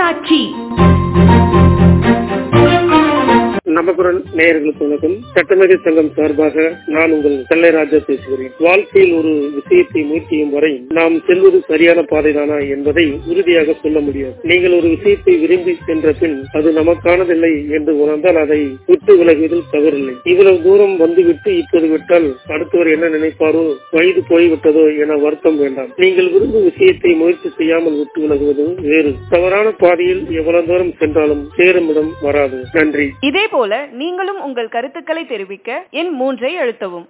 தொலைக்காட்சி நமக்குரல் நேயர்களுக்கு வணக்கம் சட்டமேதை சங்கம் சார்பாக நான் உங்கள் செல்லைராஜா பேசுகிறேன் வாழ்க்கையில் ஒரு விஷயத்தை முயற்சியும் வரை நாம் செல்வது சரியான பாதைதானா என்பதை உறுதியாக சொல்ல முடியாது நீங்கள் ஒரு விஷயத்தை விரும்பி சென்ற பின் அது நமக்கானதில்லை என்று உணர்ந்தால் அதை விட்டு விலகுவதில் தவறில்லை இவ்வளவு தூரம் வந்துவிட்டு இப்போது விட்டால் அடுத்தவர் என்ன நினைப்பாரோ வயது போய்விட்டதோ என வருத்தம் வேண்டாம் நீங்கள் விரும்பும் விஷயத்தை முயற்சி செய்யாமல் விட்டு விலகுவது வேறு தவறான பாதையில் எவ்வளவு தூரம் சென்றாலும் சேரும் இடம் வராது நன்றி இதே போல நீங்களும் உங்கள் கருத்துக்களை தெரிவிக்க எண் மூன்றை அழுத்தவும்